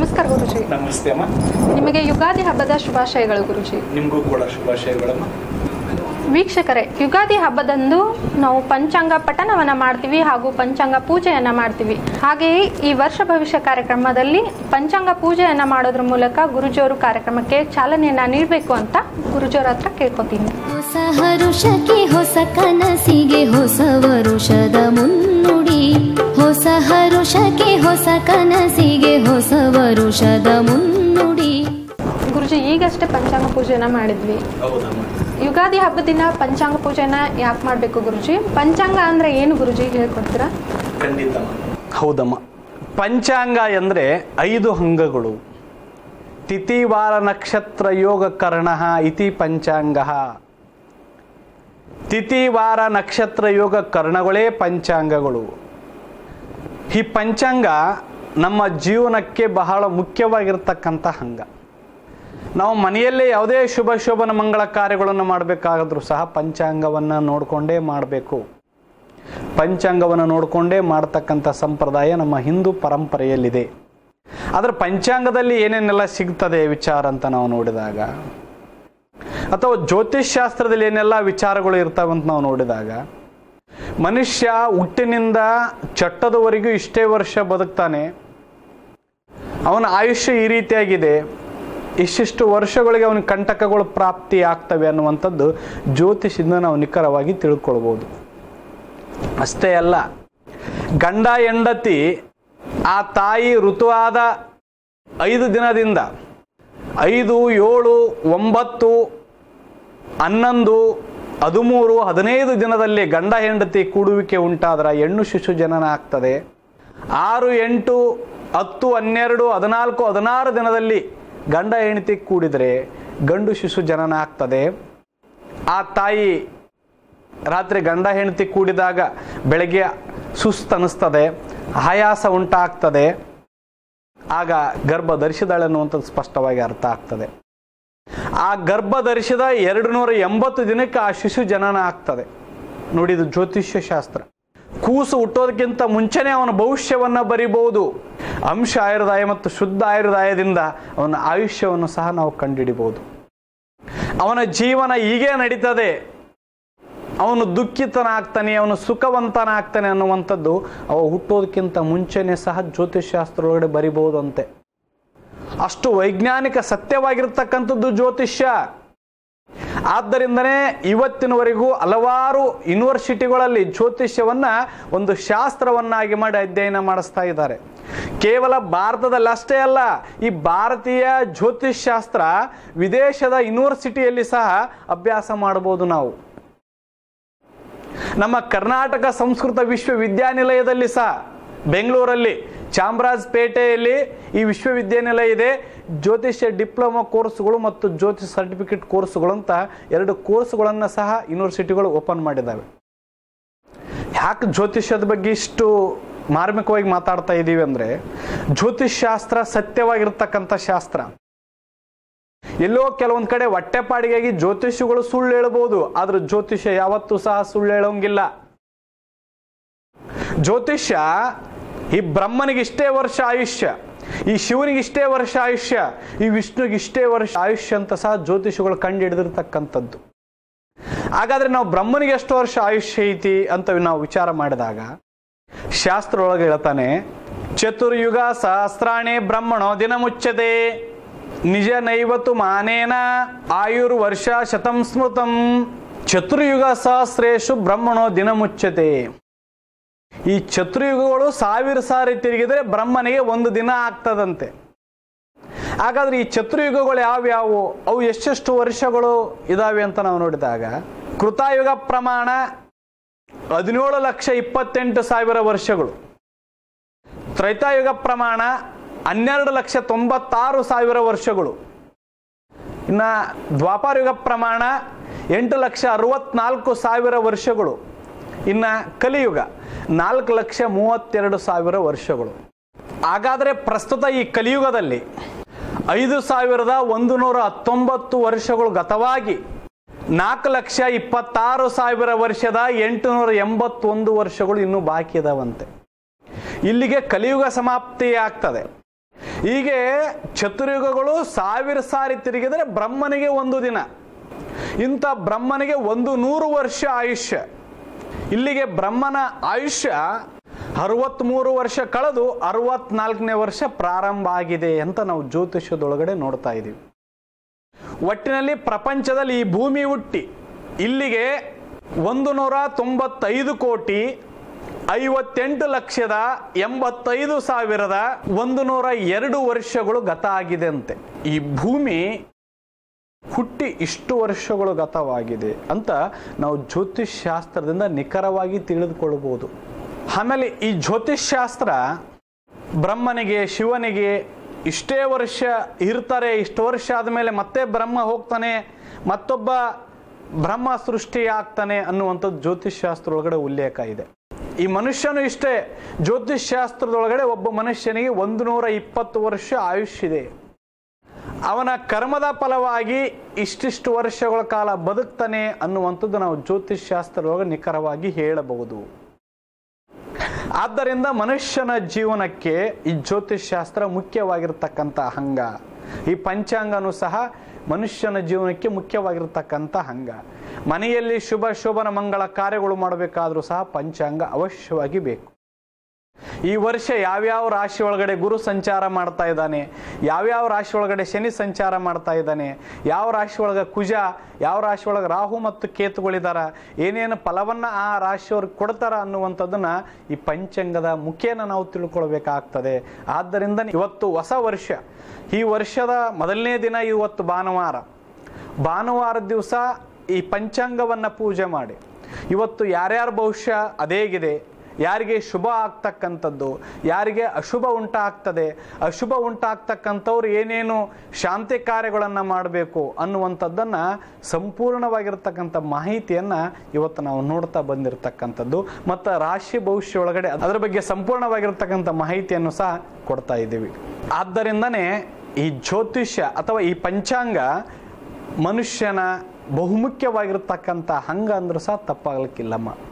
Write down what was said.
ನಮಸ್ಕಾರ ಗುರುಜಿ ನಮಸ್ತೆ ಅಮ್ಮ ನಿಮಗೆ ಯುಗಾದಿ ಹಬ್ಬದ ಶುಭಾಶಯಗಳು ಗುರುಜಿ ನಿಮಗೂ ಕೂಡ ಶುಭಾಶಯಗಳಮ್ಮ ವೀಕ್ಷಕರೇ ಯುಗಾದಿ ಹಬ್ಬದಂದು ನಾವು ಪಂಚಾಂಗ ಪಠನವನ್ನ ಮಾಡ್ತೀವಿ ಹಾಗೂ ಪಂಚಾಂಗ ಪೂಜೆಯನ್ನ ಮಾಡ್ತೀವಿ ಹಾಗೆಯೇ ಈ ವರ್ಷ ಭವಿಷ್ಯ ಕಾರ್ಯಕ್ರಮದಲ್ಲಿ ಪಂಚಾಂಗ ಪೂಜೆಯನ್ನ ಮಾಡೋದ್ರ ಮೂಲಕ ಗುರುಜಿಯವರು ಕಾರ್ಯಕ್ರಮಕ್ಕೆ ಚಾಲನೆಯನ್ನ ನೀಡಬೇಕು ಅಂತ ಗುರುಜಿಯವರ ಹತ್ರ ಕೇಳ್ಕೊತೀನಿ ಹೊಸ ಹರುಷಕ್ಕೆ ಹೊಸ ಕನಸಿಗೆ ಹೊಸ ವರುಷದ ಮುನ್ನುಡಿ ಹೊಸ ಹರುಷಕ್ಕೆ ಹೊಸ ಕನಸಿಗೆ ಹೊಸ ವರುಷದ ಮುನ್ನುಡಿ ಗುರುಜಿ ಈಗಷ್ಟೇ ಪಂಚಾಂಗ ಪೂಜೆಯನ್ನ ಮಾಡಿದ್ವಿ ಹೌದಮ್ಮ ಯುಗಾದಿ ಹಬ್ಬದ ದಿನ ಪಂಚಾಂಗ ಪೂಜೆನ ಯಾಕೆ ಮಾಡಬೇಕು ಗುರುಜಿ ಪಂಚಾಂಗ ಅಂದ್ರೆ ಏನು ಗುರುಜಿ ಹೇಳ್ಕೊಡ್ತೀರಾ ಖಂಡಿತಮ್ಮ ಹೌದಮ್ಮ ಪಂಚಾಂಗ ಎಂದರೆ ಐದು ಅಂಗಗಳು ತಿಥಿ ವಾರ ನಕ್ಷತ್ರ ಯೋಗ ಕರ್ಣ ಇತಿ ಪಂಚಾಂಗ ತಿಥಿ ವಾರ ನಕ್ಷತ್ರ ಯೋಗ ಕರ್ಣಗಳೇ ಪಂಚಾಂಗಗಳು ಈ ಪಂಚಾಂಗ ನಮ್ಮ ಜೀವನಕ್ಕೆ ಬಹಳ ಮುಖ್ಯವಾಗಿರ್ತಕ್ಕಂಥ ಅಂಗ ನಾವು ಮನೆಯಲ್ಲೇ ಯಾವುದೇ ಶುಭ ಶೋಭನ ಮಂಗಳ ಕಾರ್ಯಗಳನ್ನು ಮಾಡಬೇಕಾದ್ರೂ ಸಹ ಪಂಚಾಂಗವನ್ನು ನೋಡಿಕೊಂಡೇ ಮಾಡಬೇಕು ಪಂಚಾಂಗವನ್ನು ನೋಡಿಕೊಂಡೇ ಮಾಡ್ತಕ್ಕಂಥ ಸಂಪ್ರದಾಯ ನಮ್ಮ ಹಿಂದೂ ಪರಂಪರೆಯಲ್ಲಿದೆ ಆದರೆ ಪಂಚಾಂಗದಲ್ಲಿ ಏನೇನೆಲ್ಲ ಸಿಗ್ತದೆ ವಿಚಾರ ಅಂತ ನಾವು ನೋಡಿದಾಗ ಅಥವಾ ಜ್ಯೋತಿಷ್ ಶಾಸ್ತ್ರದಲ್ಲಿ ಏನೆಲ್ಲ ವಿಚಾರಗಳು ಇರ್ತಾವೆ ಅಂತ ನಾವು ನೋಡಿದಾಗ ಮನುಷ್ಯ ಹುಟ್ಟಿನಿಂದ ಚಟ್ಟದವರೆಗೂ ಇಷ್ಟೇ ವರ್ಷ ಬದುಕ್ತಾನೆ ಅವನ ಆಯುಷ್ಯ ಈ ರೀತಿಯಾಗಿದೆ ಇಷ್ಟಿಷ್ಟು ವರ್ಷಗಳಿಗೆ ಅವನ ಕಂಟಕಗಳು ಪ್ರಾಪ್ತಿ ಆಗ್ತವೆ ಅನ್ನುವಂಥದ್ದು ಜ್ಯೋತಿಷದಿಂದ ನಾವು ನಿಖರವಾಗಿ ತಿಳ್ಕೊಳ್ಬೋದು ಅಷ್ಟೇ ಅಲ್ಲ ಗಂಡ ಹೆಂಡತಿ ಆ ತಾಯಿ ಋತುವಾದ ಐದು ದಿನದಿಂದ ಐದು ಏಳು ಒಂಬತ್ತು ಹನ್ನೊಂದು ಹದಿಮೂರು ಹದಿನೈದು ದಿನದಲ್ಲಿ ಗಂಡ ಹೆಂಡತಿ ಕೂಡುವಿಕೆ ಉಂಟಾದ್ರೆ ಹೆಣ್ಣು ಶಿಶು ಜನನ ಆಗ್ತದೆ ಆರು ಎಂಟು ಹತ್ತು ಹನ್ನೆರಡು ಹದಿನಾಲ್ಕು ಹದಿನಾರು ದಿನದಲ್ಲಿ ಗಂಡ ಹೆಂಡತಿ ಕೂಡಿದರೆ ಗಂಡು ಶಿಶು ಜನನ ಆಗ್ತದೆ ಆ ತಾಯಿ ರಾತ್ರಿ ಗಂಡ ಹೆಂಡತಿ ಕೂಡಿದಾಗ ಬೆಳಗ್ಗೆ ಸುಸ್ತನಿಸ್ತದೆ ಆಯಾಸ ಉಂಟಾಗ್ತದೆ ಆಗ ಗರ್ಭ ಧರಿಸಿದಾಳೆ ಅನ್ನುವಂಥದ್ದು ಸ್ಪಷ್ಟವಾಗಿ ಅರ್ಥ ಆಗ್ತದೆ ಆ ಗರ್ಭ ಧರಿಸಿದ ಎರಡು ನೂರ ಎಂಬತ್ತು ದಿನಕ್ಕೆ ಆ ಶಿಶು ಜನನ ಆಗ್ತದೆ ನೋಡಿ ಇದು ಜ್ಯೋತಿಷ್ಯ ಶಾಸ್ತ್ರ ಕೂಸು ಹುಟ್ಟೋದಕ್ಕಿಂತ ಮುಂಚೆನೇ ಅವನ ಭವಿಷ್ಯವನ್ನ ಬರಿಬಹುದು ಅಂಶ ಆಯುರ್ದಾಯ ಮತ್ತು ಶುದ್ಧ ಆಯುರ್ದಾಯದಿಂದ ಅವನ ಆಯುಷ್ಯವನ್ನು ಸಹ ನಾವು ಕಂಡುಹಿಡಿಬಹುದು ಅವನ ಜೀವನ ಹೀಗೆ ನಡೀತದೆ ಅವನು ದುಃಖಿತನಾಗ್ತಾನೆ ಅವನು ಸುಖವಂತನಾಗ್ತಾನೆ ಅನ್ನುವಂಥದ್ದು ಅವ ಹುಟ್ಟೋದಕ್ಕಿಂತ ಮುಂಚೆನೆ ಸಹ ಜ್ಯೋತಿಷ್ಶಾಸ್ತ್ರ ಒಳಗಡೆ ಬರಿಬಹುದು ಅಂತೆ ಅಷ್ಟು ವೈಜ್ಞಾನಿಕ ಸತ್ಯವಾಗಿರ್ತಕ್ಕಂಥದ್ದು ಜ್ಯೋತಿಷ್ಯ ಆದ್ದರಿಂದನೇ ಇವತ್ತಿನವರೆಗೂ ಹಲವಾರು ಯೂನಿವರ್ಸಿಟಿಗಳಲ್ಲಿ ಜ್ಯೋತಿಷ್ಯವನ್ನ ಒಂದು ಶಾಸ್ತ್ರವನ್ನಾಗಿ ಮಾಡಿ ಅಧ್ಯಯನ ಮಾಡಿಸ್ತಾ ಇದ್ದಾರೆ ಕೇವಲ ಭಾರತದಲ್ಲಿ ಅಷ್ಟೇ ಅಲ್ಲ ಈ ಭಾರತೀಯ ಜ್ಯೋತಿಷ್ ಶಾಸ್ತ್ರ ವಿದೇಶದ ಯೂನಿವರ್ಸಿಟಿಯಲ್ಲಿ ಸಹ ಅಭ್ಯಾಸ ಮಾಡಬಹುದು ನಾವು ನಮ್ಮ ಕರ್ನಾಟಕ ಸಂಸ್ಕೃತ ವಿಶ್ವವಿದ್ಯಾನಿಲಯದಲ್ಲಿ ಸಹ ಬೆಂಗಳೂರಲ್ಲಿ ಚಾಮರಾಜಪೇಟೆಯಲ್ಲಿ ಈ ವಿಶ್ವವಿದ್ಯಾನಿಲಯ ಇದೆ ಜ್ಯೋತಿಷ್ಯ ಡಿಪ್ಲೊಮಾ ಕೋರ್ಸ್ಗಳು ಮತ್ತು ಜ್ಯೋತಿಷ್ ಸರ್ಟಿಫಿಕೇಟ್ ಕೋರ್ಸ್ಗಳು ಅಂತ ಎರಡು ಕೋರ್ಸ್ಗಳನ್ನು ಸಹ ಯೂನಿವರ್ಸಿಟಿಗಳು ಓಪನ್ ಮಾಡಿದ್ದಾವೆ ಯಾಕೆ ಜ್ಯೋತಿಷ್ಯದ ಬಗ್ಗೆ ಇಷ್ಟು ಮಾರ್ಮಿಕವಾಗಿ ಮಾತಾಡ್ತಾ ಇದ್ದೀವಿ ಅಂದ್ರೆ ಜ್ಯೋತಿಷ್ ಶಾಸ್ತ್ರ ಸತ್ಯವಾಗಿರ್ತಕ್ಕಂಥ ಶಾಸ್ತ್ರ ಎಲ್ಲೋ ಕೆಲವೊಂದ್ ಕಡೆ ಹೊಟ್ಟೆಪಾಡಿಗಾಗಿ ಜ್ಯೋತಿಷ್ಯಗಳು ಸುಳ್ಳು ಹೇಳ್ಬೋದು ಆದ್ರೆ ಜ್ಯೋತಿಷ್ಯ ಯಾವತ್ತೂ ಸಹ ಸುಳ್ಳು ಹೇಳೋಂಗಿಲ್ಲ ಜ್ಯೋತಿಷ್ಯ ಈ ಬ್ರಹ್ಮನಿಗೆ ಇಷ್ಟೇ ವರ್ಷ ಆಯುಷ್ಯ ಈ ಶಿವನಿಗೆ ಇಷ್ಟೇ ವರ್ಷ ಆಯುಷ್ಯ ಈ ವಿಷ್ಣುಗೆ ಇಷ್ಟೇ ವರ್ಷ ಆಯುಷ್ಯ ಅಂತ ಸಹ ಜ್ಯೋತಿಷಿಗಳು ಕಂಡು ಹಿಡಿದಿರ್ತಕ್ಕಂಥದ್ದು ಹಾಗಾದ್ರೆ ನಾವು ಬ್ರಹ್ಮನಿಗೆ ಎಷ್ಟು ವರ್ಷ ಆಯುಷ್ಯ ಐತಿ ಅಂತ ನಾವು ವಿಚಾರ ಮಾಡಿದಾಗ ಶಾಸ್ತ್ರ ಒಳಗೆ ಹೇಳ್ತಾನೆ ಚತುರ್ಯುಗ ಸಹಸ್ರಾಣಿ ಬ್ರಹ್ಮಣೋ ದಿನ ಮುಚ್ಚತೆ ನಿಜ ನೈವತು ಮಾನೇನ ಆಯುರ್ ವರ್ಷ ಶತಂ ಸ್ಮೃತಂ ಚತುರ್ಯುಗ ಸಹಸ್ರೇಶು ಬ್ರಹ್ಮಣೋ ದಿನ ಮುಚ್ಚತೆ ಈ ಚತುರ್ಯುಗಗಳು ಸಾವಿರ ಸಾರಿ ತಿರುಗಿದ್ರೆ ಬ್ರಹ್ಮನಿಗೆ ಒಂದು ದಿನ ಆಗ್ತದಂತೆ ಹಾಗಾದ್ರೆ ಈ ಚತುರ್ಯುಗಗಳು ಯಾವ್ಯಾವು ಅವು ಎಷ್ಟೆಷ್ಟು ವರ್ಷಗಳು ಇದಾವೆ ಅಂತ ನಾವು ನೋಡಿದಾಗ ಕೃತಾಯುಗ ಪ್ರಮಾಣ ಹದಿನೇಳು ಲಕ್ಷ ಇಪ್ಪತ್ತೆಂಟು ಸಾವಿರ ವರ್ಷಗಳು ತ್ರೈತಾಯುಗ ಪ್ರಮಾಣ ಹನ್ನೆರಡು ಲಕ್ಷ ತೊಂಬತ್ತಾರು ಸಾವಿರ ವರ್ಷಗಳು ಇನ್ನ ದ್ವಾಪಾರಯುಗ ಪ್ರಮಾಣ ಎಂಟು ಲಕ್ಷ ಅರವತ್ನಾಲ್ಕು ಸಾವಿರ ವರ್ಷಗಳು ಇನ್ನ ಕಲಿಯುಗ ನಾಲ್ಕು ಲಕ್ಷ ಮೂವತ್ತೆರಡು ಸಾವಿರ ವರ್ಷಗಳು ಹಾಗಾದರೆ ಪ್ರಸ್ತುತ ಈ ಕಲಿಯುಗದಲ್ಲಿ ಐದು ಸಾವಿರದ ಒಂದು ನೂರ ಹತ್ತೊಂಬತ್ತು ವರ್ಷಗಳು ಗತವಾಗಿ ನಾಲ್ಕು ಲಕ್ಷ ಇಪ್ಪತ್ತಾರು ಸಾವಿರ ವರ್ಷದ ಎಂಟುನೂರ ಎಂಬತ್ತೊಂದು ವರ್ಷಗಳು ಇನ್ನೂ ಬಾಕಿ ಇದಾವಂತೆ ಇಲ್ಲಿಗೆ ಕಲಿಯುಗ ಸಮಾಪ್ತಿ ಆಗ್ತದೆ ಹೀಗೆ ಚತುರ್ಯುಗಗಳು ಸಾವಿರ ಸಾರಿ ತಿರುಗಿದರೆ ಬ್ರಹ್ಮನಿಗೆ ಒಂದು ದಿನ ಇಂಥ ಬ್ರಹ್ಮನಿಗೆ ಒಂದು ನೂರು ವರ್ಷ ಆಯುಷ್ಯ ಇಲ್ಲಿಗೆ ಬ್ರಹ್ಮನ ಆಯುಷ್ಯ ಅರವತ್ತ್ಮೂರು ವರ್ಷ ಕಳೆದು ಅರವತ್ನಾಲ್ಕನೇ ವರ್ಷ ಪ್ರಾರಂಭ ಆಗಿದೆ ಅಂತ ನಾವು ಜ್ಯೋತಿಷ್ಯದೊಳಗಡೆ ನೋಡ್ತಾ ಇದ್ದೀವಿ ಒಟ್ಟಿನಲ್ಲಿ ಪ್ರಪಂಚದಲ್ಲಿ ಈ ಭೂಮಿ ಹುಟ್ಟಿ ಇಲ್ಲಿಗೆ ಒಂದು ನೂರ ತೊಂಬತ್ತೈದು ಕೋಟಿ ಐವತ್ತೆಂಟು ಲಕ್ಷದ ಎಂಬತ್ತೈದು ಸಾವಿರದ ಒಂದು ನೂರ ಎರಡು ವರ್ಷಗಳು ಗತ ಆಗಿದೆ ಅಂತೆ ಈ ಭೂಮಿ ಹುಟ್ಟಿ ಇಷ್ಟು ವರ್ಷಗಳು ಗತವಾಗಿದೆ ಅಂತ ನಾವು ಜ್ಯೋತಿಷ್ ಶಾಸ್ತ್ರದಿಂದ ನಿಖರವಾಗಿ ತಿಳಿದುಕೊಳ್ಳಬಹುದು ಆಮೇಲೆ ಈ ಜ್ಯೋತಿಷ್ ಶಾಸ್ತ್ರ ಬ್ರಹ್ಮನಿಗೆ ಶಿವನಿಗೆ ಇಷ್ಟೇ ವರ್ಷ ಇರ್ತಾರೆ ಇಷ್ಟು ವರ್ಷ ಆದಮೇಲೆ ಮತ್ತೆ ಬ್ರಹ್ಮ ಹೋಗ್ತಾನೆ ಮತ್ತೊಬ್ಬ ಬ್ರಹ್ಮ ಸೃಷ್ಟಿ ಆಗ್ತಾನೆ ಅನ್ನುವಂಥದ್ದು ಜ್ಯೋತಿಷ್ ಶಾಸ್ತ್ರ ಒಳಗಡೆ ಉಲ್ಲೇಖ ಇದೆ ಈ ಮನುಷ್ಯನು ಇಷ್ಟೇ ಜ್ಯೋತಿಷ್ ಶಾಸ್ತ್ರದೊಳಗಡೆ ಒಬ್ಬ ಮನುಷ್ಯನಿಗೆ ಒಂದು ನೂರ ಇಪ್ಪತ್ತು ವರ್ಷ ಆಯುಷ್ಯಿದೆ ಅವನ ಕರ್ಮದ ಫಲವಾಗಿ ಇಷ್ಟಿಷ್ಟು ವರ್ಷಗಳ ಕಾಲ ಬದುಕ್ತಾನೆ ಅನ್ನುವಂಥದ್ದು ನಾವು ಜ್ಯೋತಿಷ್ ಶಾಸ್ತ್ರದೊಳಗೆ ನಿಖರವಾಗಿ ಹೇಳಬಹುದು ಆದ್ದರಿಂದ ಮನುಷ್ಯನ ಜೀವನಕ್ಕೆ ಈ ಜ್ಯೋತಿಷ್ ಶಾಸ್ತ್ರ ಮುಖ್ಯವಾಗಿರ್ತಕ್ಕಂಥ ಅಂಗ ಈ ಪಂಚಾಂಗನೂ ಸಹ ಮನುಷ್ಯನ ಜೀವನಕ್ಕೆ ಮುಖ್ಯವಾಗಿರ್ತಕ್ಕಂಥ ಅಂಗ ಮನೆಯಲ್ಲಿ ಶುಭ ಶೋಭನ ಮಂಗಳ ಕಾರ್ಯಗಳು ಮಾಡಬೇಕಾದ್ರೂ ಸಹ ಪಂಚಾಂಗ ಅವಶ್ಯವಾಗಿ ಬೇಕು ಈ ವರ್ಷ ಯಾವ್ಯಾವ ರಾಶಿ ಒಳಗಡೆ ಗುರು ಸಂಚಾರ ಮಾಡ್ತಾ ಇದ್ದಾನೆ ಯಾವ್ಯಾವ ರಾಶಿ ಒಳಗಡೆ ಶನಿ ಸಂಚಾರ ಮಾಡ್ತಾ ಇದ್ದಾನೆ ಯಾವ ರಾಶಿ ಒಳಗೆ ಕುಜ ಯಾವ ರಾಶಿ ಒಳಗೆ ರಾಹು ಮತ್ತು ಕೇತುಗಳಿದಾರ ಏನೇನು ಫಲವನ್ನ ಆ ರಾಶಿಯವ್ರಿಗೆ ಕೊಡ್ತಾರ ಅನ್ನುವಂಥದ್ದನ್ನ ಈ ಪಂಚಾಂಗದ ಮುಖೇನ ನಾವು ತಿಳ್ಕೊಳ್ಬೇಕಾಗ್ತದೆ ಆದ್ದರಿಂದ ಇವತ್ತು ಹೊಸ ವರ್ಷ ಈ ವರ್ಷದ ಮೊದಲನೇ ದಿನ ಇವತ್ತು ಭಾನುವಾರ ಭಾನುವಾರದ ದಿವಸ ಈ ಪಂಚಾಂಗವನ್ನ ಪೂಜೆ ಮಾಡಿ ಇವತ್ತು ಯಾರ್ಯಾರ ಭವಿಷ್ಯ ಅದೇಗಿದೆ ಯಾರಿಗೆ ಶುಭ ಆಗ್ತಕ್ಕಂಥದ್ದು ಯಾರಿಗೆ ಅಶುಭ ಉಂಟಾಗ್ತದೆ ಅಶುಭ ಉಂಟಾಗ್ತಕ್ಕಂಥವ್ರು ಏನೇನು ಶಾಂತಿ ಕಾರ್ಯಗಳನ್ನು ಮಾಡಬೇಕು ಅನ್ನುವಂಥದ್ದನ್ನು ಸಂಪೂರ್ಣವಾಗಿರ್ತಕ್ಕಂಥ ಮಾಹಿತಿಯನ್ನು ಇವತ್ತು ನಾವು ನೋಡ್ತಾ ಬಂದಿರತಕ್ಕಂಥದ್ದು ಮತ್ತು ರಾಶಿ ಭವಿಷ್ಯ ಒಳಗಡೆ ಅದರ ಬಗ್ಗೆ ಸಂಪೂರ್ಣವಾಗಿರ್ತಕ್ಕಂಥ ಮಾಹಿತಿಯನ್ನು ಸಹ ಕೊಡ್ತಾ ಇದ್ದೀವಿ ಆದ್ದರಿಂದನೇ ಈ ಜ್ಯೋತಿಷ್ಯ ಅಥವಾ ಈ ಪಂಚಾಂಗ ಮನುಷ್ಯನ ಬಹುಮುಖ್ಯವಾಗಿರ್ತಕ್ಕಂಥ ಹಂಗ ಅಂದ್ರೂ ಸಹ ತಪ್ಪಾಗಲಿಕ್ಕಿಲ್ಲಮ್ಮ